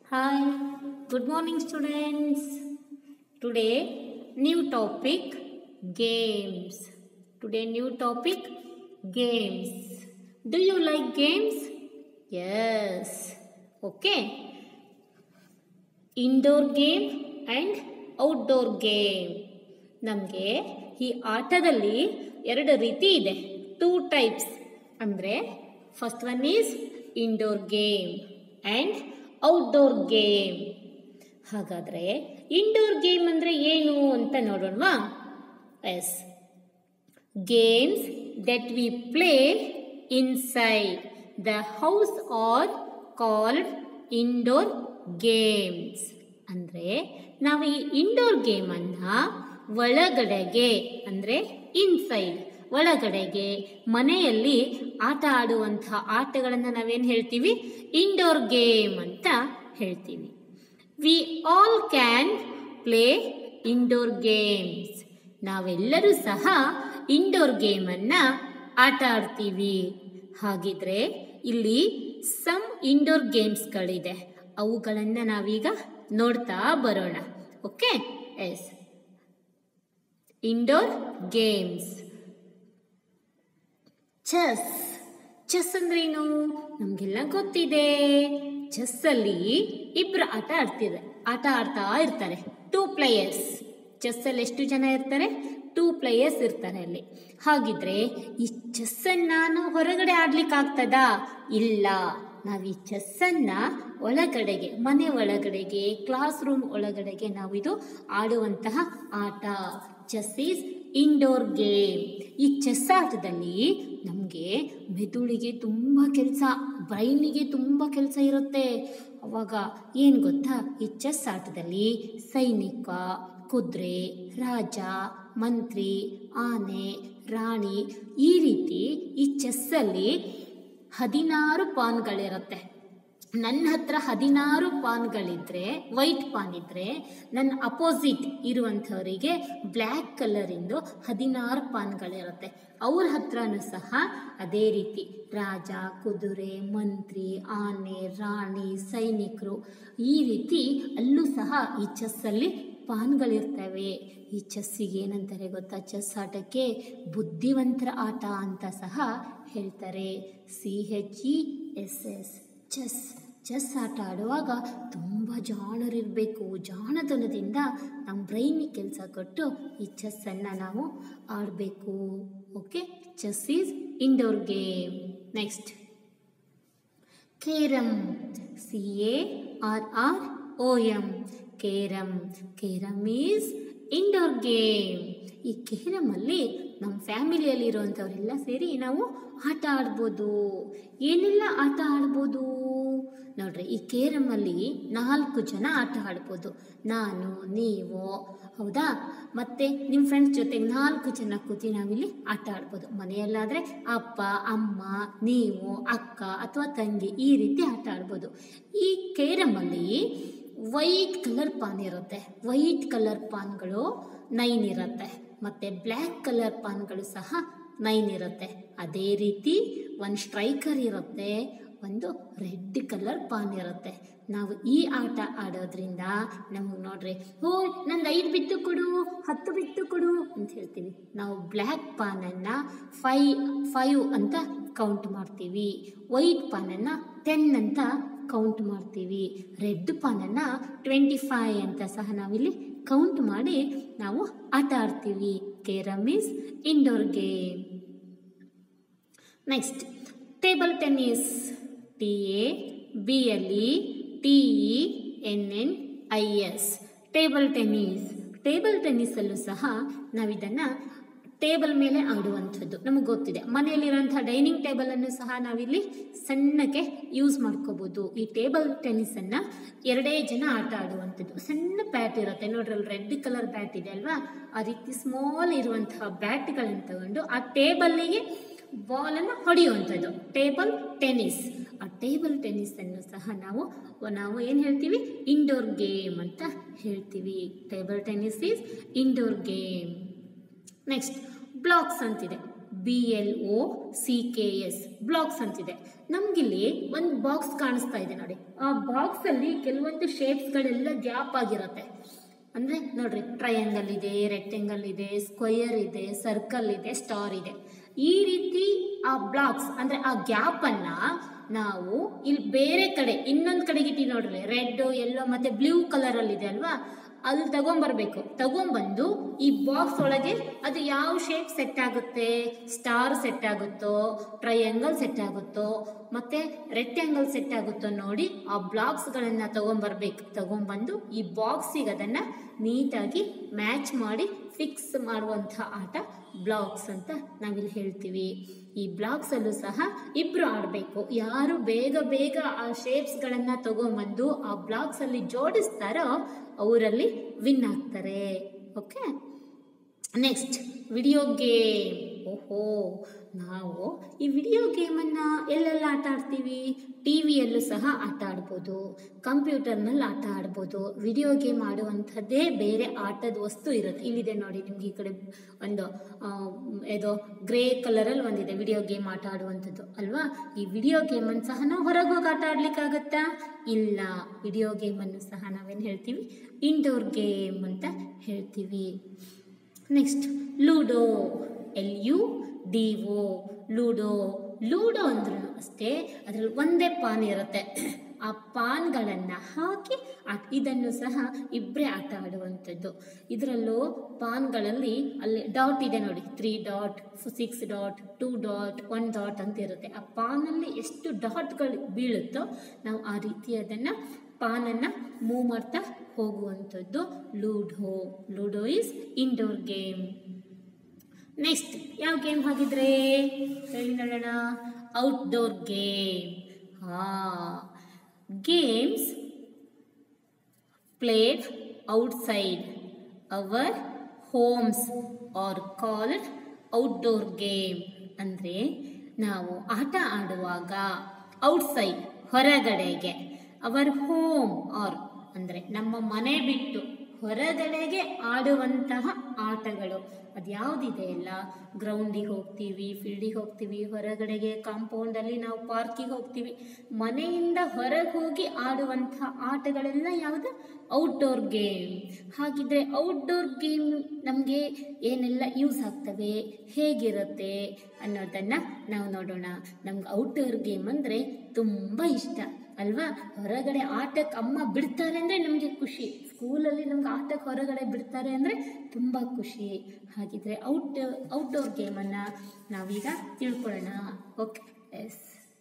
Hi, good morning, students. Today, new topic games. Today, new topic games. Do you like games? Yes. Okay. Indoor game and outdoor game ನಮಗೆ ಈ ಆಟದಲ್ಲಿ ಎರಡು ರೀತಿ ಇದೆ two types ಅಂದರೆ first one is indoor game and outdoor game ಹಾಗಾದರೆ indoor game ಅಂದರೆ ಏನು ಅಂತ ನೋಡೋಣವಾ yes games that we play inside the house are called indoor games ಅಂದರೆ ನಾವು ಈ ಇಂಡೋರ್ ಗೇಮನ್ನು ಒಳಗಡೆಗೆ ಅಂದರೆ ಇನ್ಸೈಡ್ ಒಳಗಡೆಗೆ ಮನೆಯಲ್ಲಿ ಆಟ ಆಡುವಂಥ ಆಟಗಳನ್ನು ನಾವೇನು ಹೇಳ್ತೀವಿ ಇಂಡೋರ್ ಗೇಮ್ ಅಂತ ಹೇಳ್ತೀವಿ we all can play indoor games ನಾವೆಲ್ಲರೂ ಸಹ ಇಂಡೋರ್ ಗೇಮನ್ನು ಆಟ ಆಡ್ತೀವಿ ಹಾಗಿದ್ರೆ ಇಲ್ಲಿ ಸಮ್ ಇಂಡೋರ್ ಗೇಮ್ಸ್ಗಳಿದೆ ಅವುಗಳನ್ನು ನಾವೀಗ ನೋಡ್ತಾ ಬರೋಣ okay yes indoor games chess chess ಅಂದ್ರೇನು ನಮಗೆಲ್ಲ ಗೊತ್ತಿದೆ ಚೆಸ್ಸಲ್ಲಿ ಇಬ್ಬರು ಆಟ ಆಡ್ತಿದ್ದಾರೆ ಆಟ ಆಡ್ತಾ ಇರ್ತಾರೆ ಟೂ ಪ್ಲೇಯರ್ಸ್ ಚೆಸ್ಸಲ್ಲಿ ಎಷ್ಟು ಜನ ಇರ್ತಾರೆ ಟೂ ಪ್ಲೇಯರ್ಸ್ ಇರ್ತಾರೆ ಅಲ್ಲಿ ಹಾಗಿದ್ರೆ ಈ ಚೆಸ್ಸನ್ನು ನಾವು ಹೊರಗಡೆ ಆಡ್ಲಿಕ್ಕಾಗ್ತದಾ ಇಲ್ಲ ನಾವು ಈ ಚೆಸ್ಸನ್ನು ಒಳಗಡೆಗೆ ಮನೆ ಒಳಗಡೆಗೆ ಕ್ಲಾಸ್ ರೂಮ್ ಒಳಗಡೆಗೆ ನಾವು ಇದು ಆಡುವಂತಹ ಆಟ ಚೆಸ್ ಈಸ್ ಇಂಡೋರ್ ಗೇಮ್ ಈ ಚೆಸ್ ಆಟದಲ್ಲಿ ನಮಗೆ ಮೆದುಳಿಗೆ ತುಂಬ ಕೆಲಸ ಬ್ರೈನಿಗೆ ತುಂಬ ಕೆಲಸ ಇರುತ್ತೆ ಅವಾಗ ಏನು ಗೊತ್ತಾ ಈ ಚೆಸ್ ಆಟದಲ್ಲಿ ಸೈನಿಕ ಕುದುರೆ ರಾಜ ಮಂತ್ರಿ ಆನೆ ರಾಣಿ ಈ ರೀತಿ ಈ ಚೆಸ್ಸಲ್ಲಿ ಹದಿನಾರು ಪಾನ್ಗಳಿರುತ್ತೆ ನನ್ನ ಹತ್ರ ಹದಿನಾರು ಪಾನ್ಗಳಿದ್ರೆ ವೈಟ್ ಪಾನ್ ಇದ್ರೆ ನನ್ನ ಅಪೋಸಿಟ್ ಇರುವಂಥವರಿಗೆ ಬ್ಲ್ಯಾಕ್ ಕಲರಿಂದು ಹದಿನಾರು ಪಾನ್ಗಳಿರುತ್ತೆ ಅವ್ರ ಹತ್ರನೂ ಸಹ ಅದೇ ರೀತಿ ರಾಜ ಕುದುರೆ ಮಂತ್ರಿ ಆನೆ ರಾಣಿ ಸೈನಿಕರು ಈ ರೀತಿ ಅಲ್ಲೂ ಸಹ ಈ ಚೆಸ್ಸಲ್ಲಿ ಪಾನ್ಗಳಿರ್ತವೆ ಈ ಚೆಸ್ಸಿಗೆ ಏನಂತಾರೆ ಗೊತ್ತಾ ಚೆಸ್ ಆಟಕ್ಕೆ ಬುದ್ಧಿವಂತರ ಆಟ ಅಂತ ಸಹ ಹೇಳ್ತಾರೆ C H E S S chess chess ಆಟ ಆಡುವಾಗ ತುಂಬ ಜಾಣರಿರಬೇಕು ಜಾಣತನದಿಂದ ನಮ್ಮ ಬ್ರೈನಿಗೆ ಕೆಲಸ ಕೊಟ್ಟು ಈ ಚೆಸ್ಸನ್ನು ನಾವು ಆಡಬೇಕು okay chess is indoor game next carrom C A R R O M carrom carrom is indoor game ಈ ಕೇರಮಲ್ಲಿ ನಮ್ಮ ಫ್ಯಾಮಿಲಿಯಲ್ಲಿ ಇರುವಂಥವರೆಲ್ಲ ಸೇರಿ ನಾವು ಆಟ ಆಡ್ಬೋದು ಏನೆಲ್ಲ ಆಟ ಆಡ್ಬೋದು ನೋಡ್ರಿ ಈ ಕೇರಮಲ್ಲಿ ನಾಲ್ಕು ಜನ ಆಟ ಆಡ್ಬೋದು ನಾನು ನೀವು ಹೌದಾ ಮತ್ತೆ ನಿಮ್ಮ ಫ್ರೆಂಡ್ಸ್ ಜೊತೆಗೆ ನಾಲ್ಕು ಜನ ಕೂತಿ ನಾವಿಲ್ಲಿ ಆಟ ಆಡ್ಬೋದು ಮನೆಯಲ್ಲಾದರೆ ಅಪ್ಪ ಅಮ್ಮ ನೀವು ಅಕ್ಕ ಅಥವಾ ತಂಗಿ ಈ ರೀತಿ ಆಟ ಆಡ್ಬೋದು ಈ ಕೇರಮಲ್ಲಿ ವೈಟ್ ಕಲರ್ ಪಾನ್ ಇರುತ್ತೆ ವೈಟ್ ಕಲರ್ ಪಾನ್ಗಳು ನೈನ್ ಇರುತ್ತೆ ಮತ್ತು ಬ್ಲ್ಯಾಕ್ ಕಲರ್ ಪಾನ್ಗಳು ಸಹ ನೈನ್ ಇರುತ್ತೆ ಅದೇ ರೀತಿ ಒಂದು ಸ್ಟ್ರೈಕರ್ ಇರುತ್ತೆ ಒಂದು ರೆಡ್ ಕಲರ್ ಪಾನ್ ಇರುತ್ತೆ ನಾವು ಈ ಆಟ ಆಡೋದ್ರಿಂದ ನಮಗೆ ನೋಡ್ರಿ ಓ ನಂದು ಐದು ಬಿತ್ತು ಕೊಡು ಹತ್ತು ಬಿತ್ತು ಕೊಡು ಅಂತ ಹೇಳ್ತೀವಿ ನಾವು ಬ್ಲ್ಯಾಕ್ ಪಾನನ್ನು ಫೈ ಫೈವ್ ಅಂತ ಕೌಂಟ್ ಮಾಡ್ತೀವಿ ವೈಟ್ ಪಾನನ್ನು ಟೆನ್ ಅಂತ ಕೌಂಟ್ ಮಾಡ್ತೀವಿ ರೆಡ್ ಪಾನನ್ನು ಟ್ವೆಂಟಿ ಫೈ ಅಂತ ಸಹ ನಾವಿಲ್ಲಿ ಕೌಂಟ್ ಮಾಡಿ ನಾವು ಆಟ ಆಡ್ತೀವಿ carrom is indoor game next table tennis T A B L E T E N N I S table tennis table ಟೆನ್ನಿಸಲ್ಲೂ ಸಹ ನಾವಿದನ್ನು ಟೇಬಲ್ ಮೇಲೆ ಆಡುವಂಥದ್ದು ನಮಗೆ ಗೊತ್ತಿದೆ ಮನೆಯಲ್ಲಿರುವಂಥ ಡೈನಿಂಗ್ ಟೇಬಲನ್ನು ಸಹ ನಾವಿಲ್ಲಿ ಸಣ್ಣಕ್ಕೆ ಯೂಸ್ ಮಾಡ್ಕೋಬೋದು ಈ ಟೇಬಲ್ ಟೆನ್ನಿಸನ್ನು ಎರಡೇ ಜನ ಆಟ ಆಡುವಂಥದ್ದು ಸಣ್ಣ ಬ್ಯಾಟ್ ಇರುತ್ತೆ ನೋಡ್ರಿ ಅಲ್ಲಿ ರೆಡ್ ಕಲರ್ ಬ್ಯಾಟ್ ಇದೆ ಅಲ್ವಾ ಆ ರೀತಿ ಸ್ಮಾಲ್ ಇರುವಂತಹ ಬ್ಯಾಟ್ಗಳನ್ನು ತಗೊಂಡು ಆ ಟೇಬಲ್ಲಿಗೆ ಬಾಲನ್ನು ಹೊಡೆಯುವಂಥದ್ದು ಟೇಬಲ್ ಟೆನ್ನಿಸ್ ಆ ಟೇಬಲ್ ಟೆನ್ನಿಸನ್ನು ಸಹ ನಾವು ನಾವು ಏನು ಹೇಳ್ತೀವಿ ಇಂಡೋರ್ ಗೇಮ್ ಅಂತ ಹೇಳ್ತೀವಿ table tennis is indoor game next blocks ಅಂತಿದೆ B L O C K S blocks ಅಂತಿದೆ ನಮ್ಗಿಲ್ಲಿ ಒಂದು ಬಾಕ್ಸ್ ಕಾಣಿಸ್ತಾ ಇದೆ ನೋಡಿ ಆ ಬಾಕ್ಸ್ ಅಲ್ಲಿ ಕೆಲವೊಂದು ಶೇಪ್ಸ್ಗಳೆಲ್ಲ ಗ್ಯಾಪ್ ಆಗಿರುತ್ತೆ ಅಂದ್ರೆ ನೋಡ್ರಿ ಟ್ರಯಾಂಗಲ್ ಇದೆ ರೆಕ್ಟೆಂಗಲ್ ಇದೆ ಸ್ಕ್ವಯರ್ ಇದೆ ಸರ್ಕಲ್ ಇದೆ ಸ್ಟಾರ್ ಇದೆ ಈ ರೀತಿ ಆ ಬ್ಲಾಕ್ಸ್ ಅಂದ್ರೆ ಆ ಗ್ಯಾಪ್ ಅನ್ನ ನಾವು ಇಲ್ಲಿ ಬೇರೆ ಕಡೆ ಇನ್ನೊಂದು ಕಡೆಗೆ ಇಟ್ಟು ನೋಡ್ರಿ ರೆಡ್ ಯೆಲ್ಲೋ ಮತ್ತೆ ಬ್ಲೂ ಕಲರ್ ಅಲ್ಲಿ ಇದೆ ಅಲ್ವಾ ಅಲ್ಲಿ ತಗೊಂಬರ್ಬೇಕು ತಗೊಂಬಂದು ಈ ಬಾಕ್ಸ್ ಒಳಗೆ ಅದು ಯಾವ ಶೇಪ್ ಸೆಟ್ ಆಗುತ್ತೆ ಸ್ಟಾರ್ ಸೆಟ್ ಆಗುತ್ತೋ ಟ್ರಯಾಂಗಲ್ ಸೆಟ್ ಆಗುತ್ತೋ ಮತ್ತೆ ರೆಕ್ಟ್ಯಾಂಗಲ್ ಸೆಟ್ ಆಗುತ್ತೋ ನೋಡಿ ಆ ಬ್ಲಾಕ್ಸ್ಗಳನ್ನ ತಗೊಂಬರ್ಬೇಕು ತಗೊಂಬಂದು ಈ ಬಾಕ್ಸಿಗೆ ಅದನ್ನ ನೀಟಾಗಿ ಮ್ಯಾಚ್ ಮಾಡಿ ಫಿಕ್ಸ್ ಮಾಡುವಂಥ ಆಟ ಬ್ಲಾಕ್ಸ್ ಅಂತ ನಾವಿಲ್ಲಿ ಹೇಳ್ತೀವಿ ಈ ಬ್ಲಾಕ್ಸ್ ಅಲ್ಲೂ ಸಹ ಇಬ್ರು ಆಡಬೇಕು ಯಾರು ಬೇಗ ಬೇಗ ಆ ಶೇಪ್ಸ್ಗಳನ್ನ ತಗೊಂಬಂದು ಆ ಬ್ಲಾಕ್ಸ್ ಅಲ್ಲಿ ಜೋಡಿಸ್ತಾರೋ ಅವರಲ್ಲಿ ವಿನ್ ಆಗ್ತಾರೆ ಓಕೆ ನೆಕ್ಸ್ಟ್ ವಿಡಿಯೋ ಗೇಮ್ ಓಹೋ ನಾವು ಈ ವಿಡಿಯೋ ಗೇಮನ್ನು ಎಲ್ಲೆಲ್ಲ ಆಟ ಆಡ್ತೀವಿ ಟಿ ವಿಯಲ್ಲೂ ಸಹ ಆಟ ಆಡ್ಬೋದು ಕಂಪ್ಯೂಟರ್ನಲ್ಲಿ ಆಟ ಆಡ್ಬೋದು ವಿಡಿಯೋ ಗೇಮ್ ಆಡುವಂಥದ್ದೇ ಬೇರೆ ಆಟದ ವಸ್ತು ಇರುತ್ತೆ ಇಲ್ಲಿದೆ ನೋಡಿ ನಿಮ್ಗೆ ಈ ಕಡೆ ಒಂದು ಆ, ಏನೋ ಗ್ರೇ ಕಲರಲ್ಲಿ ಒಂದಿದೆ ವಿಡಿಯೋ ಗೇಮ್ ಆಟ ಆಡುವಂಥದ್ದು ಅಲ್ವಾ ಈ ವಿಡಿಯೋ ಗೇಮನ್ನು ಸಹ ನಾವು ಹೊರಗೆ ಹೋಗಿ ಆಟ ಆಡ್ಲಿಕ್ಕಾಗತ್ತಾ ಇಲ್ಲ ವಿಡಿಯೋ ಗೇಮನ್ನು ಸಹ ನಾವೇನು ಹೇಳ್ತೀವಿ ಇಂಡೋರ್ ಗೇಮ್ ಅಂತ ಹೇಳ್ತೀವಿ next ludo L U D O ludo ludo ಅಂದ್ರೂ ಅಷ್ಟೇ ಅದರಲ್ಲಿ ಒಂದೇ ಪಾನ್ ಇರುತ್ತೆ ಆ ಪಾನ್ಗಳನ್ನು ಹಾಕಿ ಆ- ಇದನ್ನು ಸಹ ಇಬ್ಬರೇ ಆಟ ಆಡುವಂಥದ್ದು ಇದರಲ್ಲೂ ಪಾನ್ಗಳಲ್ಲಿ ಅಲ್ಲಿ ಡಾಟ್ ಇದೆ ನೋಡಿ three dot six dot two dot one dot ಅಂತ ಇರುತ್ತೆ ಆ ಪಾನಲ್ಲಿ ಎಷ್ಟು ಡಾಟ್ಗಳು ಬೀಳುತ್ತೋ ನಾವು ಆ ರೀತಿ ಅದನ್ನು ಪಾನನ್ನು ಮೂವ್ ಮಾಡ್ತಾ ಹೋಗುವಂಥದ್ದು ludo ludo is indoor game next ಯಾವ ಗೇಮ್ ಹಾಗಿದ್ರೆ ಹೇಳಿ ನೋಡೋಣ ಔಟ್ಡೋರ್ ಗೇಮ್ ಹಾ games played outside our homes are called outdoor game ಅಂದರೆ ನಾವು ಆಟ ಆಡುವಾಗ ಔಟ್ಸೈಡ್ ಹೊರಗಡೆಗೆ ಅವರ್ ಹೋಮ್ ಆರ್ ಅಂದರೆ ನಮ್ಮ ಮನೆ ಬಿಟ್ಟು ಹೊರಗಡೆಗೆ ಆಡುವಂತಹ ಆಟಗಳು ಅದು ಯಾವುದಿದೆ ಅಲ್ಲ ಗ್ರೌಂಡಿಗೆ ಹೋಗ್ತೀವಿ ಫೀಲ್ಡಿಗೆ ಹೋಗ್ತೀವಿ ಹೊರಗಡೆಗೆ ಕಾಂಪೌಂಡಲ್ಲಿ ನಾವು ಪಾರ್ಕಿಗೆ ಹೋಗ್ತೀವಿ ಮನೆಯಿಂದ ಹೊರಗೆ ಹೋಗಿ ಆಡುವಂಥ ಆಟಗಳೆಲ್ಲ ಯಾವುದು ಔಟ್ಡೋರ್ ಗೇಮ್ ಹಾಗಿದ್ರೆ ಔಟ್ಡೋರ್ ಗೇಮ್ ನಮಗೆ ಏನೆಲ್ಲ ಯೂಸ್ ಆಗ್ತವೆ ಹೇಗಿರುತ್ತೆ ಅನ್ನೋದನ್ನು ನಾವು ನೋಡೋಣ ನಮ್ಗೆ ಔಟ್ಡೋರ್ ಗೇಮ್ ಅಂದರೆ ತುಂಬ ಇಷ್ಟ ಅಲ್ವಾ ಹೊರಗಡೆ ಆಟಕ್ಕೆ ಅಮ್ಮ ಬಿಡ್ತಾರೆ ಅಂದರೆ ನಮಗೆ ಖುಷಿ ಸ್ಕೂಲಲ್ಲಿ ನಮ್ಗೆ ಆಟಕ್ಕೆ ಹೊರಗಡೆ ಬಿಡ್ತಾರೆ ಅಂದರೆ ತುಂಬ ಖುಷಿ ಹಾಗಿದ್ರೆ ಔಟ್ ಔಟ್ಡೋರ್ ಗೇಮನ್ನು ನಾವೀಗ ತಿಳ್ಕೊಳ್ಳೋಣ okay yes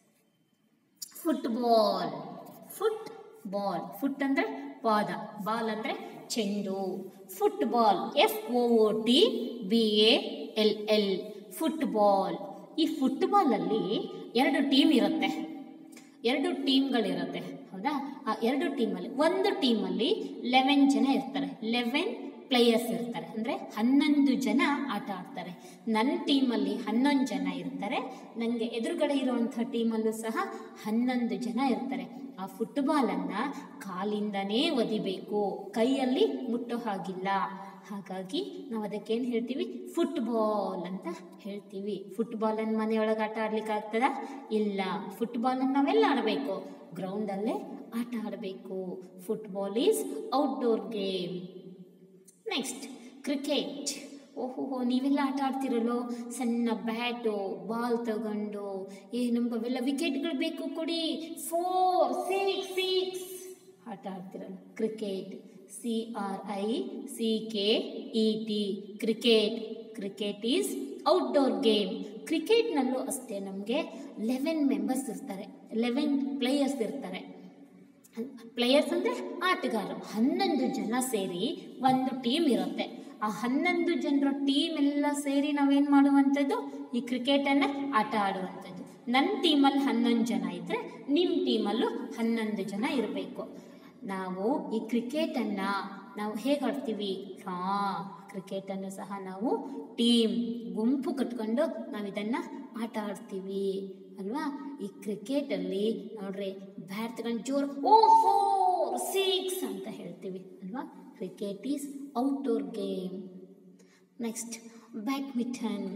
football foot ball foot ಅಂದರೆ ಪಾದ ಬಾಲ್ ಅಂದರೆ ಚೆಂಡು football F O O T B A L L football ಈ ಫುಟ್ಬಾಲಲ್ಲಿ ಎರಡು ಟೀಮ್ ಇರುತ್ತೆ ಎರಡು ಟೀಮ್ಗಳಿರುತ್ತೆ ಹೌದಾ ಆ ಎರಡು ಟೀಮಲ್ಲಿ ಒಂದು ಟೀಮಲ್ಲಿ ಲೆವೆನ್ ಜನ ಇರ್ತಾರೆ ಲೆವೆನ್ ಪ್ಲೇಯರ್ಸ್ ಇರ್ತಾರೆ ಅಂದರೆ ಹನ್ನೊಂದು ಜನ ಆಟ ಆಡ್ತಾರೆ ನನ್ನ ಟೀಮಲ್ಲಿ ಹನ್ನೊಂದು ಜನ ಇರ್ತಾರೆ ನನಗೆ ಎದುರುಗಡೆ ಇರುವಂಥ ಟೀಮಲ್ಲೂ ಸಹ ಹನ್ನೊಂದು ಜನ ಇರ್ತಾರೆ ಆ ಫುಟ್ಬಾಲನ್ನು ಕಾಲಿಂದನೇ ಒದಿಬೇಕು ಕೈಯಲ್ಲಿ ಮುಟ್ಟೋ ಹಾಗಿಲ್ಲ ಹಾಗಾಗಿ ನಾವು ಅದಕ್ಕೇನು ಹೇಳ್ತೀವಿ ಫುಟ್ಬಾಲ್ ಅಂತ ಹೇಳ್ತೀವಿ ಫುಟ್ಬಾಲನ್ನು ಮನೆಯೊಳಗೆ ಆಟ ಆಡ್ಲಿಕ್ಕೆ ಆಗ್ತದಾ ಇಲ್ಲ ಫುಟ್ಬಾಲನ್ನು ನಾವೆಲ್ಲ ಆಡಬೇಕು ಗ್ರೌಂಡಲ್ಲೇ ಆಟ ಆಡಬೇಕು football is outdoor game next cricket ಓಹೋಹೋ ನೀವೆಲ್ಲ ಆಟ ಆಡ್ತಿರಲ್ಲೋ ಸಣ್ಣ ಬ್ಯಾಟು ಬಾಲ್ ತಗೊಂಡು ಏ ನಮ್ಗೆ ಅವೆಲ್ಲ ವಿಕೆಟ್ಗಳು ಬೇಕು ಕೊಡಿ ಫೋರ್ ಸಿಕ್ಸ್ ಸಿಕ್ಸ್ ಆಟ ಆಡ್ತಿರಲ್ಲ cricket C R I C K E T cricket cricket is outdoor game ಕ್ರಿಕೆಟ್ನಲ್ಲೂ ಅಷ್ಟೇ ನಮಗೆ ಲೆವೆನ್ ಮೆಂಬರ್ಸ್ ಇರ್ತಾರೆ ಲೆವೆನ್ ಪ್ಲೇಯರ್ಸ್ ಇರ್ತಾರೆ ಪ್ಲೇಯರ್ಸ್ ಅಂದರೆ ಆಟಗಾರರು ಹನ್ನೊಂದು ಜನ ಸೇರಿ ಒಂದು ಟೀಮ್ ಇರುತ್ತೆ ಆ ಹನ್ನೊಂದು ಜನರ ಟೀಮ್ ಎಲ್ಲ ಸೇರಿ ನಾವೇನು ಮಾಡುವಂಥದ್ದು ಈ ಕ್ರಿಕೆಟನ್ನು ಆಟ ಆಡುವಂಥದ್ದು ನನ್ನ ಟೀಮಲ್ಲಿ ಹನ್ನೊಂದು ಜನ ಇದ್ದರೆ ನಿಮ್ಮ ಟೀಮಲ್ಲೂ ಹನ್ನೊಂದು ಜನ ಇರಬೇಕು ನಾವು ಈ ಕ್ರಿಕೆಟನ್ನು ನಾವು ಹೇಗೆ ಆಡ್ತೀವಿ ಹಾಂ ಕ್ರಿಕೆಟನ್ನು ಸಹ ನಾವು ಟೀಮ್ ಗುಂಪು ಕಟ್ಕೊಂಡು ನಾವು ಇದನ್ನು ಆಟ ಆಡ್ತೀವಿ ಅಲ್ವಾ ಈ ಕ್ರಿಕೆಟಲ್ಲಿ ನೋಡ್ರಿ ಬ್ಯಾಟ್ ತಗೊಂಡು ಜೋರು ಓ ಫೋರ್ ಸಿಕ್ಸ್ ಅಂತ ಹೇಳ್ತೀವಿ ಅಲ್ವಾ cricket is outdoor game next badminton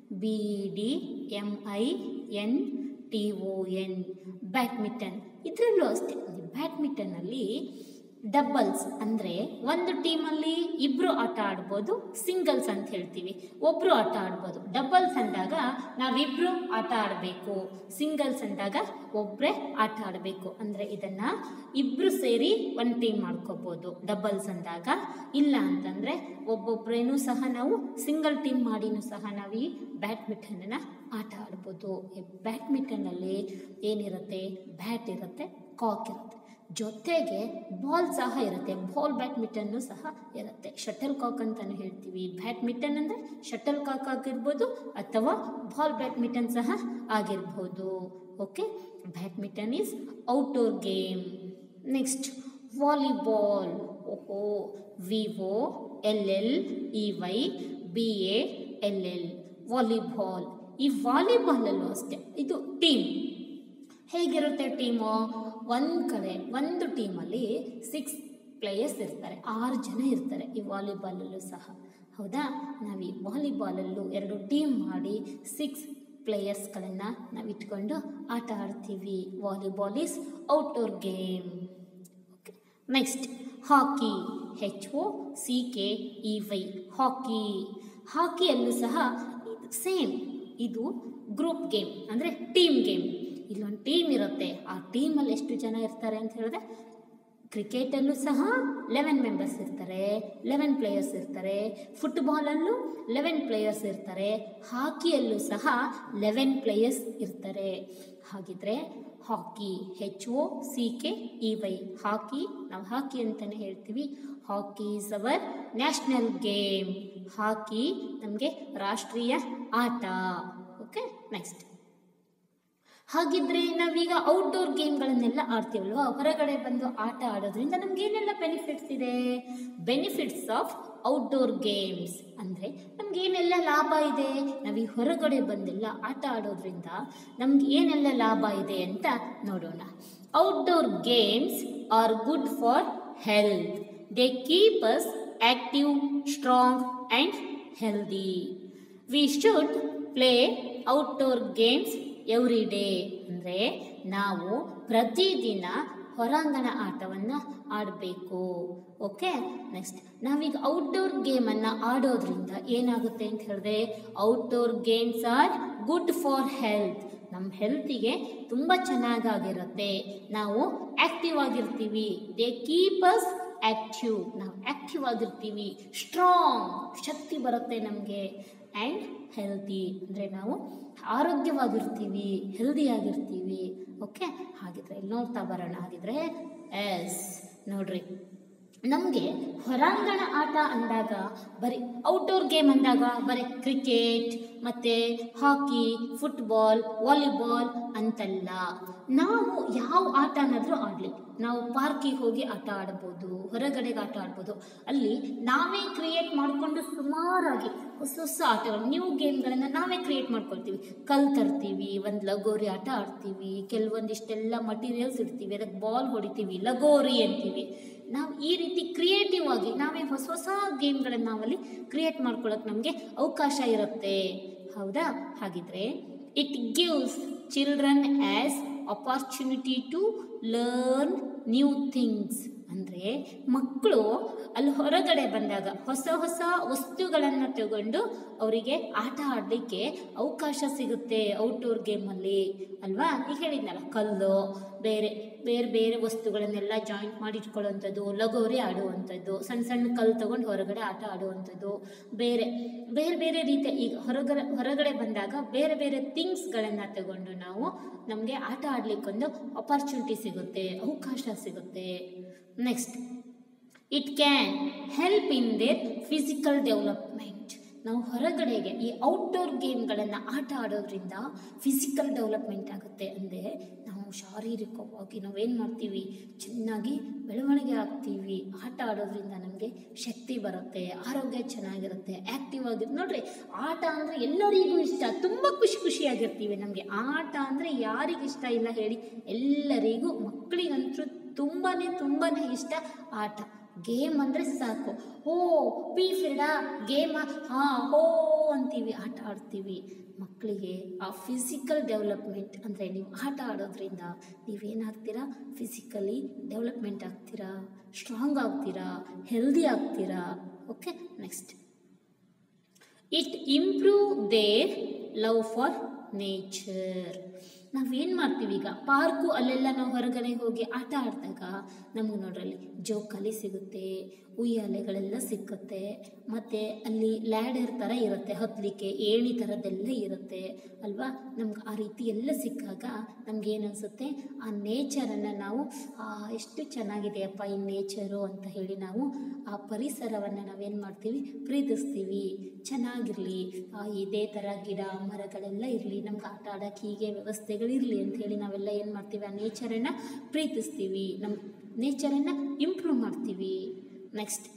B D M I N T O N badminton ಇದರಲ್ಲೂ ಅಷ್ಟೇ ಬ್ಯಾಡ್ಮಿಂಟನಲ್ಲಿ ಡಬಲ್ಸ್ ಅಂದರೆ ಒಂದು ಟೀಮಲ್ಲಿ ಇಬ್ಬರು ಆಟ ಆಡ್ಬೋದು ಸಿಂಗಲ್ಸ್ ಅಂತ ಹೇಳ್ತೀವಿ ಒಬ್ಬರು ಆಟ ಆಡ್ಬೋದು ಡಬಲ್ಸ್ ಅಂದಾಗ ನಾವಿಬ್ಬರು ಆಟ ಆಡಬೇಕು ಸಿಂಗಲ್ಸ್ ಅಂದಾಗ ಒಬ್ಬರೇ ಆಟ ಆಡಬೇಕು ಅಂದರೆ ಇದನ್ನು ಇಬ್ಬರು ಸೇರಿ ಒಂದು ಟೀಮ್ ಮಾಡ್ಕೋಬೋದು ಡಬಲ್ಸ್ ಅಂದಾಗ ಇಲ್ಲ ಅಂತಂದರೆ ಒಬ್ಬೊಬ್ಬರೇನೂ ಸಹ ನಾವು ಸಿಂಗಲ್ ಟೀಮ್ ಮಾಡಿನೂ ಸಹ ನಾವು ಈ ಬ್ಯಾಡ್ಮಿಂಟನನ್ನು ಆಟ ಆಡ್ಬೋದು ಈ ಬ್ಯಾಡ್ಮಿಂಟನಲ್ಲಿ ಏನಿರುತ್ತೆ ಬ್ಯಾಟ್ ಇರುತ್ತೆ ಕಾಕ್ ಇರುತ್ತೆ ಜೊತೆಗೆ ಬಾಲ್ ಸಹ ಇರುತ್ತೆ ಬಾಲ್ ಬ್ಯಾಡ್ಮಿಂಟನ್ನು ಸಹ ಇರುತ್ತೆ ಶಟಲ್ ಕಾಕ್ ಅಂತಲೂ ಹೇಳ್ತೀವಿ ಬ್ಯಾಡ್ಮಿಂಟನ್ ಅಂದರೆ ಶಟಲ್ ಕಾಕ್ ಆಗಿರ್ಬೋದು ಅಥವಾ ಬಾಲ್ ಬ್ಯಾಡ್ಮಿಂಟನ್ ಸಹ ಆಗಿರ್ಬೋದು okay badminton is outdoor game next volleyball ಓಹೋ V O L L E Y B A L L volleyball ಈ ವಾಲಿಬಾಲಲ್ಲೂ ಅಷ್ಟೇ ಇದು ಟೀಮ್ ಹೇಗಿರುತ್ತೆ ಟೀಮು ಒಂದು ಕಡೆ ಒಂದು ಟೀಮಲ್ಲಿ ಸಿಕ್ಸ್ ಪ್ಲೇಯರ್ಸ್ ಇರ್ತಾರೆ ಆರು ಜನ ಇರ್ತಾರೆ ಈ ವಾಲಿಬಾಲಲ್ಲೂ ಸಹ ಹೌದಾ ನಾವು ಈ ವಾಲಿಬಾಲಲ್ಲೂ ಎರಡು ಟೀಮ್ ಮಾಡಿ ಸಿಕ್ಸ್ ಪ್ಲೇಯರ್ಸ್ಗಳನ್ನು ನಾವು ಇಟ್ಕೊಂಡು ಆಟ ಆಡ್ತೀವಿ volleyball is outdoor game okay next hockey H O C K E Y hockey ಹಾಕಿಯಲ್ಲೂ ಸಹ ಸೇಮ್ ಇದು ಗ್ರೂಪ್ ಗೇಮ್ ಅಂದರೆ ಟೀಮ್ ಗೇಮ್ ಇಲ್ಲೊಂದು ಟೀಮ್ ಇರುತ್ತೆ ಆ ಟೀಮಲ್ಲಿ ಎಷ್ಟು ಜನ ಇರ್ತಾರೆ ಅಂತ ಹೇಳಿದ್ರೆ ಕ್ರಿಕೆಟಲ್ಲೂ ಸಹ ಲೆವೆನ್ ಮೆಂಬರ್ಸ್ ಇರ್ತಾರೆ ಲೆವೆನ್ ಪ್ಲೇಯರ್ಸ್ ಇರ್ತಾರೆ ಫುಟ್ಬಾಲಲ್ಲೂ ಲೆವೆನ್ ಪ್ಲೇಯರ್ಸ್ ಇರ್ತಾರೆ ಹಾಕಿಯಲ್ಲೂ ಸಹ ಲೆವೆನ್ ಪ್ಲೇಯರ್ಸ್ ಇರ್ತಾರೆ ಹಾಗಿದ್ರೆ hockey H O C K E Y hockey ನಾವು ಹಾಕಿ ಅಂತಲೇ ಹೇಳ್ತೀವಿ hockey is our national game hockey ನಮಗೆ ರಾಷ್ಟ್ರೀಯ ಆಟ ಓಕೆ ನೆಕ್ಸ್ಟ್ ಹಾಗಿದ್ರೆ ನಾವೀಗ ಔಟ್ಡೋರ್ ಗೇಮ್ಗಳನ್ನೆಲ್ಲ ಆಡ್ತೀವಲ್ವಾ ಹೊರಗಡೆ ಬಂದು ಆಟ ಆಡೋದ್ರಿಂದ ನಮ್ಗೆ ಏನೆಲ್ಲ ಬೆನಿಫಿಟ್ಸ್ ಇದೆ ಬೆನಿಫಿಟ್ಸ್ ಆಫ್ ಔಟ್ಡೋರ್ ಗೇಮ್ಸ್ ಅಂದರೆ ನಮ್ಗೆ ಏನೆಲ್ಲ ಲಾಭ ಇದೆ ನಾವು ಈ ಹೊರಗಡೆ ಬಂದೆಲ್ಲ ಆಟ ಆಡೋದ್ರಿಂದ ನಮ್ಗೆ ಏನೆಲ್ಲ ಲಾಭ ಇದೆ ಅಂತ ನೋಡೋಣ outdoor games are good for health they keep us active strong and healthy we should play outdoor games every day ಅಂದರೆ ನಾವು ಪ್ರತಿದಿನ ಹೊರಾಂಗಣ ಆಟವನ್ನು ಆಡಬೇಕು ಓಕೆ ನೆಕ್ಸ್ಟ್ ನಾವೀಗ ಔಟ್ಡೋರ್ ಗೇಮನ್ನು ಆಡೋದ್ರಿಂದ ಏನಾಗುತ್ತೆ ಅಂತ ಹೇಳಿದ್ರೆ outdoor games are good for health ನಮ್ಮ ಹೆಲ್ತಿಗೆ ತುಂಬ ಚೆನ್ನಾಗಾಗಿರುತ್ತೆ ನಾವು ಆ್ಯಕ್ಟಿವ್ ಆಗಿರ್ತೀವಿ ದೇ ಕೀಪ್ ಅಸ್ ಆ್ಯಕ್ಟಿವ್ ನಾವು ಆ್ಯಕ್ಟಿವ್ ಆಗಿರ್ತೀವಿ ಸ್ಟ್ರಾಂಗ್ ಶಕ್ತಿ ಬರುತ್ತೆ ನಮಗೆ ಆ್ಯಂಡ್ ಹೆಲ್ತಿ ಅಂದರೆ ನಾವು ಆರೋಗ್ಯವಾಗಿರ್ತೀವಿ ಹೆಲ್ದಿಯಾಗಿರ್ತೀವಿ ಓಕೆ ಹಾಗಿದ್ರೆ ಇಲ್ಲಿ ನೋಡ್ತಾ ಬರೋಣ ಹಾಗಿದ್ರೆ ಎಸ್ ನೋಡ್ರಿ ನಮಗೆ ಹೊರಾಂಗಣ ಆಟ ಅಂದಾಗ ಬರೀ ಔಟ್ಡೋರ್ ಗೇಮ್ ಅಂದಾಗ ಬರೀ ಕ್ರಿಕೆಟ್ ಮತ್ತು ಹಾಕಿ ಫುಟ್ಬಾಲ್ ವಾಲಿಬಾಲ್ ಅಂತಲ್ಲ ನಾವು ಯಾವ ಆಟನಾದರೂ ಆಡಲಿ ನಾವು ಪಾರ್ಕಿಗೆ ಹೋಗಿ ಆಟ ಆಡ್ಬೋದು ಹೊರಗಡೆಗೆ ಆಟ ಆಡ್ಬೋದು ಅಲ್ಲಿ ನಾವೇ ಕ್ರಿಯೇಟ್ ಮಾಡಿಕೊಂಡು ಸುಮಾರಾಗಿ ಹೊಸ ಹೊಸ ಆಟಗಳು ನ್ಯೂ ಗೇಮ್ಗಳನ್ನು ನಾವೇ ಕ್ರಿಯೇಟ್ ಮಾಡ್ಕೊಳ್ತೀವಿ ಕಲ್ ತರ್ತೀವಿ ಒಂದು ಲಗೋರಿ ಆಟ ಆಡ್ತೀವಿ ಕೆಲವೊಂದಿಷ್ಟೆಲ್ಲ ಮಟೀರಿಯಲ್ಸ್ ಇಡ್ತೀವಿ ಅದಕ್ಕೆ ಬಾಲ್ ಹೊಡಿತೀವಿ ಲಗೋರಿ ಅಂತೀವಿ ನಾವು ಈ ರೀತಿ ಕ್ರಿಯೇಟಿವ್ ಆಗಿ ನಾವೇ ಹೊಸ ಹೊಸ ಗೇಮ್ಗಳನ್ನು ನಾವಲ್ಲಿ ಕ್ರಿಯೇಟ್ ಮಾಡ್ಕೊಳ್ಳೋಕೆ ನಮಗೆ ಅವಕಾಶ ಇರುತ್ತೆ ಹೌದಾ ಹಾಗಿದ್ರೆ it gives children as opportunity to learn new things ಅಂದರೆ ಮಕ್ಕಳು ಅಲ್ಲಿ ಹೊರಗಡೆ ಬಂದಾಗ ಹೊಸ ಹೊಸ ವಸ್ತುಗಳನ್ನು ತಗೊಂಡು ಅವರಿಗೆ ಆಟ ಆಡಲಿಕ್ಕೆ ಅವಕಾಶ ಸಿಗುತ್ತೆ ಔಟ್ಡೋರ್ ಗೇಮಲ್ಲಿ ಅಲ್ವಾ ಈಗ ಹೇಳಿದ್ನಲ್ಲ ಕಲ್ಲು ಬೇರೆ ಬೇರೆ ಬೇರೆ ವಸ್ತುಗಳನ್ನೆಲ್ಲ ಜಾಯಿಂಟ್ ಮಾಡಿ ಇಟ್ಕೊಳ್ಳುವಂಥದ್ದು ಲಗೋರಿ ಆಡುವಂಥದ್ದು ಸಣ್ಣ ಸಣ್ಣ ಕಲ್ಲು ತಗೊಂಡು ಹೊರಗಡೆ ಆಟ ಆಡುವಂಥದ್ದು ಬೇರೆ ಬೇರೆ ಬೇರೆ ರೀತಿಯ ಈಗ ಹೊರಗಡೆ ಹೊರಗಡೆ ಬಂದಾಗ ಬೇರೆ ಬೇರೆ ಥಿಂಗ್ಸ್ಗಳನ್ನು ತಗೊಂಡು ನಾವು ನಮಗೆ ಆಟ ಆಡಲಿಕ್ಕೊಂದು ಅಪಾರ್ಚುನಿಟಿ ಸಿಗುತ್ತೆ ಅವಕಾಶ ಸಿಗುತ್ತೆ next it can help in their physical development ನಾವು ಹೊರಗಡೆಗೆ ಈ ಔಟ್ಡೋರ್ ಗೇಮ್ಗಳನ್ನು ಆಟ ಆಡೋದ್ರಿಂದ ಫಿಸಿಕಲ್ ಡೆವಲಪ್ಮೆಂಟ್ ಆಗುತ್ತೆ ಅಂದರೆ ನಾವು ಶಾರೀರಿಕವಾಗಿ ನಾವೇನು ಮಾಡ್ತೀವಿ ಚೆನ್ನಾಗಿ ಬೆಳವಣಿಗೆ ಆಗ್ತೀವಿ ಆಟ ಆಡೋದ್ರಿಂದ ನಮಗೆ ಶಕ್ತಿ ಬರುತ್ತೆ ಆರೋಗ್ಯ ಚೆನ್ನಾಗಿರುತ್ತೆ ಆ್ಯಕ್ಟಿವ್ ಆಗಿ ನೋಡ್ರಿ ಆಟ ಅಂದರೆ ಎಲ್ಲರಿಗೂ ಇಷ್ಟ ತುಂಬ ಖುಷಿ ಖುಷಿಯಾಗಿರ್ತೀವಿ ನಮಗೆ ಆಟ ಅಂದರೆ ಯಾರಿಗಿಷ್ಟ ಇಲ್ಲ ಹೇಳಿ ಎಲ್ಲರಿಗೂ ಮಕ್ಕಳಿಗಂತೂ ತುಂಬಾ ತುಂಬಾ ಇಷ್ಟ ಆಟ ಗೇಮ್ ಅಂದರೆ ಸಾಕು ಓ ಪಿ ಫಿರ್ಡಾ ಗೇಮ ಹಾಂ ಹೋ ಅಂತೀವಿ ಆಟ ಆಡ್ತೀವಿ ಮಕ್ಕಳಿಗೆ ಆ ಫಿಸಿಕಲ್ ಡೆವಲಪ್ಮೆಂಟ್ ಅಂದರೆ ನೀವು ಆಟ ಆಡೋದ್ರಿಂದ ನೀವೇನಾಗ್ತೀರಾ ಫಿಸಿಕಲಿ ಡೆವಲಪ್ಮೆಂಟ್ ಆಗ್ತೀರಾ ಸ್ಟ್ರಾಂಗ್ ಆಗ್ತೀರಾ ಹೆಲ್ದಿ ಆಗ್ತೀರಾ okay next it improve their love for nature ನಾವೇನು ಮಾಡ್ತೀವಿ ಈಗ ಪಾರ್ಕು ಅಲ್ಲೆಲ್ಲ ನಾವು ಹೊರಗಡೆ ಹೋಗಿ ಆಟ ಆಡಿದಾಗ ನಮಗೆ ನೋಡ್ರಲ್ಲಿ ಜೋಕಾಲಿ ಸಿಗುತ್ತೆ ಉಯ್ಯಾಲೆಗಳೆಲ್ಲ ಸಿಕ್ಕುತ್ತೆ ಮತ್ತು ಅಲ್ಲಿ ಲ್ಯಾಡರ್ ಥರ ಇರುತ್ತೆ ಹತ್ತಲಿಕ್ಕೆ ಏಣಿ ಥರದ್ದೆಲ್ಲ ಇರುತ್ತೆ ಅಲ್ವಾ ನಮ್ಗೆ ಆ ರೀತಿ ಎಲ್ಲ ಸಿಕ್ಕಾಗ ನಮ್ಗೆ ಏನು ಅನಿಸುತ್ತೆ ಆ ನೇಚರನ್ನು ನಾವು ಆ, ಎಷ್ಟು ಚೆನ್ನಾಗಿದೆಯಪ್ಪ ಈ ನೇಚರು ಅಂತ ಹೇಳಿ ನಾವು ಆ ಪರಿಸರವನ್ನು ನಾವೇನು ಮಾಡ್ತೀವಿ ಪ್ರೀತಿಸ್ತೀವಿ ಚೆನ್ನಾಗಿರಲಿ ಇದೇ ಥರ ಗಿಡ ಮರಗಳೆಲ್ಲ ಇರಲಿ ನಮ್ಗೆ ಆಟ ಆಡೋಕ್ಕೆ ಹೀಗೆ ವ್ಯವಸ್ಥೆಗಳಿರಲಿ ಅಂತ ಹೇಳಿ ನಾವೆಲ್ಲ ಏನು ಮಾಡ್ತೀವಿ ಆ ನೇಚರನ್ನು ಪ್ರೀತಿಸ್ತೀವಿ ನಮ್ಮ ನೇಚರನ್ನು ಇಂಪ್ರೂವ್ ಮಾಡ್ತೀವಿ next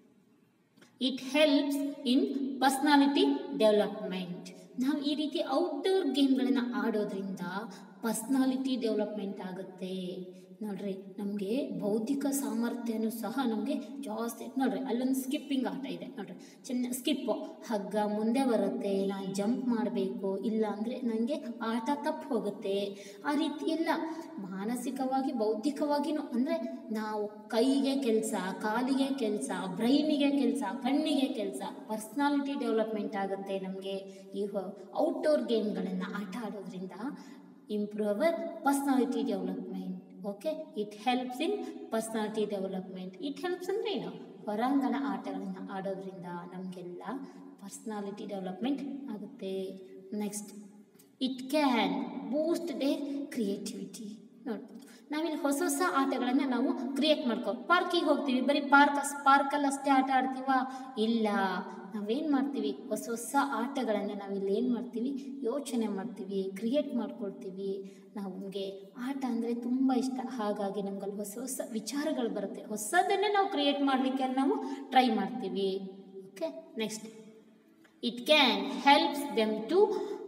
it helps in personality development ನಾವು ಈ ರೀತಿ ಔಟ್ಡೋರ್ ಗೇಮ್ಗಳನ್ನು ಆಡೋದ್ರಿಂದ ಪರ್ಸ್ನಾಲಿಟಿ ಡೆವಲಪ್ಮೆಂಟ್ ಆಗುತ್ತೆ ನೋಡ್ರಿ ನಮಗೆ ಬೌದ್ಧಿಕ ಸಾಮರ್ಥ್ಯನೂ ಸಹ ನಮಗೆ ಜಾಸ್ತಿ ನೋಡ್ರಿ ಅಲ್ಲೊಂದು ಸ್ಕಿಪ್ಪಿಂಗ್ ಆಟ ಇದೆ ನೋಡ್ರಿ ಚೆನ್ನ ಸ್ಕಿಪ್ಪು ಹಗ್ಗ ಮುಂದೆ ಬರುತ್ತೆ ನಾನು ಜಂಪ್ ಮಾಡಬೇಕು ಇಲ್ಲ ಅಂದರೆ ನನಗೆ ಆಟ ತಪ್ಪು ಹೋಗುತ್ತೆ ಆ ರೀತಿ ಎಲ್ಲ ಮಾನಸಿಕವಾಗಿ ಬೌದ್ಧಿಕವಾಗಿನೂ ಅಂದರೆ ನಾವು ಕೈಗೆ ಕೆಲಸ ಕಾಲಿಗೆ ಕೆಲಸ ಬ್ರೈನಿಗೆ ಕೆಲಸ ಕಣ್ಣಿಗೆ ಕೆಲಸ ಪರ್ಸ್ನಾಲಿಟಿ ಡೆವಲಪ್ಮೆಂಟ್ ಆಗುತ್ತೆ ನಮಗೆ ಈ ಔಟ್ಡೋರ್ ಗೇಮ್ಗಳನ್ನು ಆಟ ಆಡೋದ್ರಿಂದ improve our personality development okay it helps in personality development it helps ಅಂದರೆ ಏನು ಹೊರಾಂಗಣ ಆಟಗಳನ್ನು ಆಡೋದ್ರಿಂದ ನಮಗೆಲ್ಲ ಪರ್ಸ್ನಾಲಿಟಿ ಡೆವಲಪ್ಮೆಂಟ್ ಆಗುತ್ತೆ next it can boost the creativity ನೋಡ್ಬೋದು ನಾವಿಲ್ಲಿ ಹೊಸ ಹೊಸ ಆಟಗಳನ್ನು ನಾವು ಕ್ರಿಯೇಟ್ ಮಾಡ್ಕೋ ಪಾರ್ಕಿಗೆ ಹೋಗ್ತೀವಿ ಬರೀ ಪಾರ್ಕ್ ಪಾರ್ಕಲ್ಲಿ ಅಷ್ಟೇ ಆಟ ಆಡ್ತೀವ ಇಲ್ಲ ನಾವೇನು ಮಾಡ್ತೀವಿ ಹೊಸ ಹೊಸ ಆಟಗಳನ್ನು ನಾವಿಲ್ಲಿ ಏನು ಮಾಡ್ತೀವಿ ಯೋಚನೆ ಮಾಡ್ತೀವಿ ಕ್ರಿಯೇಟ್ ಮಾಡ್ಕೊಳ್ತೀವಿ ನಮಗೆ ಆಟ ಅಂದರೆ ತುಂಬ ಇಷ್ಟ ಹಾಗಾಗಿ ನಮ್ಗಲ್ಲಿ ಹೊಸ ಹೊಸ ವಿಚಾರಗಳು ಬರುತ್ತೆ ಹೊಸದನ್ನೇ ನಾವು ಕ್ರಿಯೇಟ್ ಮಾಡಲಿಕ್ಕೆ ನಾವು ಟ್ರೈ ಮಾಡ್ತೀವಿ okay next it can helps them to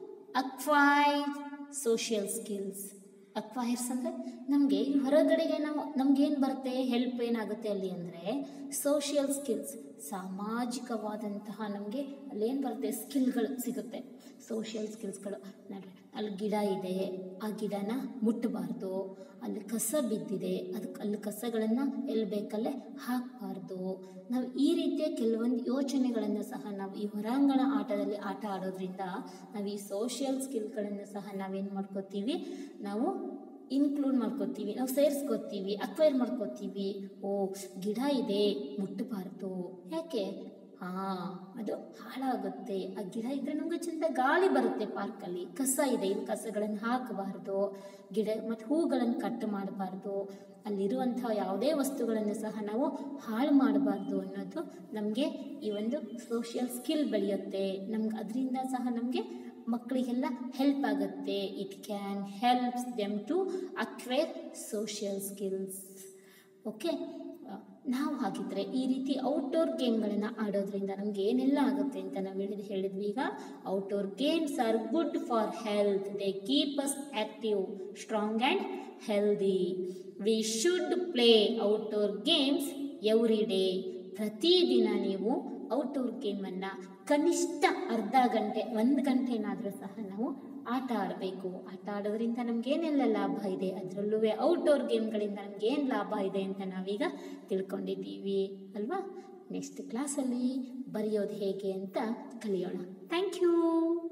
acquire social skills acquires ಅಂದರೆ ನಮಗೆ ಹೊರಗಡೆಗೆ ನಾವು ನಮಗೇನು ಬರುತ್ತೆ ಹೆಲ್ಪ್ ಏನಾಗುತ್ತೆ ಅಲ್ಲಿ ಅಂದರೆ ಸೋಷಿಯಲ್ ಸ್ಕಿಲ್ಸ್ ಸಾಮಾಜಿಕವಾದಂತಹ ನಮಗೆ ಅಲ್ಲೇನು ಬರುತ್ತೆ ಸ್ಕಿಲ್ಗಳು ಸಿಗುತ್ತೆ ಸೋಷಿಯಲ್ ಸ್ಕಿಲ್ಸ್ಗಳು ನೋಡ್ರಿ ಅಲ್ಲಿ ಗಿಡ ಇದೆ ಆ ಗಿಡನ ಮುಟ್ಟಬಾರ್ದು ಅಲ್ಲಿ ಕಸ ಬಿದ್ದಿದೆ ಅದಕ್ಕೆ ಅಲ್ಲಿ ಕಸಗಳನ್ನು ಎಲ್ಲಿ ಬೇಕಲ್ಲೇ ಹಾಕಬಾರ್ದು ನಾವು ಈ ರೀತಿಯ ಕೆಲವೊಂದು ಯೋಚನೆಗಳನ್ನು ಸಹ ನಾವು ಈ ಹೊರಾಂಗಣ ಆಟದಲ್ಲಿ ಆಟ ಆಡೋದ್ರಿಂದ ನಾವು ಈ ಸೋಷಿಯಲ್ ಸ್ಕಿಲ್ಗಳನ್ನು ಸಹ ನಾವೇನು ಮಾಡ್ಕೋತೀವಿ ನಾವು ಇನ್ಕ್ಲೂಡ್ ಮಾಡ್ಕೋತೀವಿ ನಾವು ಸೇರಿಸ್ಕೋತೀವಿ ಅಕ್ವೈರ್ ಮಾಡ್ಕೋತೀವಿ ಓ ಗಿಡ ಇದೆ ಮುಟ್ಟಬಾರ್ದು ಯಾಕೆ ಹಾಂ ಅದು ಹಾಳಾಗುತ್ತೆ ಆ ಗಿಡ ಇದ್ದರೆ ನಮಗೆ ಚೆಂದ ಗಾಳಿ ಬರುತ್ತೆ ಪಾರ್ಕಲ್ಲಿ ಕಸ ಇದೆ ಇಲ್ಲಿ ಕಸಗಳನ್ನು ಹಾಕಬಾರ್ದು ಗಿಡ ಮತ್ತು ಹೂಗಳನ್ನು ಕಟ್ ಮಾಡಬಾರ್ದು ಅಲ್ಲಿರುವಂಥ ಯಾವುದೇ ವಸ್ತುಗಳನ್ನು ಸಹ ನಾವು ಹಾಳು ಮಾಡಬಾರ್ದು ಅನ್ನೋದು ನಮಗೆ ಈ ಒಂದು ಸೋಷಿಯಲ್ ಸ್ಕಿಲ್ ಬೆಳೆಯುತ್ತೆ ನಮ್ಗೆ ಅದರಿಂದ ಸಹ ನಮಗೆ ಮಕ್ಕಳಿಗೆಲ್ಲ ಹೆಲ್ಪ್ ಆಗುತ್ತೆ it can helps them to acquire social skills okay ನಾವು ಹಾಗಿದ್ರೆ ಈ ರೀತಿ ಔಟ್ಡೋರ್ ಗೇಮ್ಗಳನ್ನು ಆಡೋದ್ರಿಂದ ನಮ್ಗೆ ಏನೆಲ್ಲ ಆಗುತ್ತೆ ಅಂತ ನಾವು ಹೇಳಿದ್ ಹೇಳಿದ್ವಿ ಈಗ outdoor games are good for health they keep us active strong and healthy we should play outdoor games every day ಪ್ರತಿದಿನ ನೀವು ಔಟ್ಡೋರ್ ಗೇಮನ್ನು ಕನಿಷ್ಠ ಅರ್ಧ ಗಂಟೆ ಒಂದು ಗಂಟೆನಾದರೂ ಸಹ ನಾವು ಆಟ ಆಡಬೇಕು ಆಟ ಆಡೋದ್ರಿಂದ ನಮಗೇನೆಲ್ಲ ಲಾಭ ಇದೆ ಅದರಲ್ಲೂ ಔಟ್ಡೋರ್ ಗೇಮ್ಗಳಿಂದ ನಮಗೇನು ಲಾಭ ಇದೆ ಅಂತ ನಾವೀಗ ತಿಳ್ಕೊಂಡಿದ್ದೀವಿ ಅಲ್ವಾ ನೆಕ್ಸ್ಟ್ ಕ್ಲಾಸಲ್ಲಿ ಬರೆಯೋದು ಹೇಗೆ ಅಂತ ಕಲಿಯೋಣ ಥ್ಯಾಂಕ್ ಯು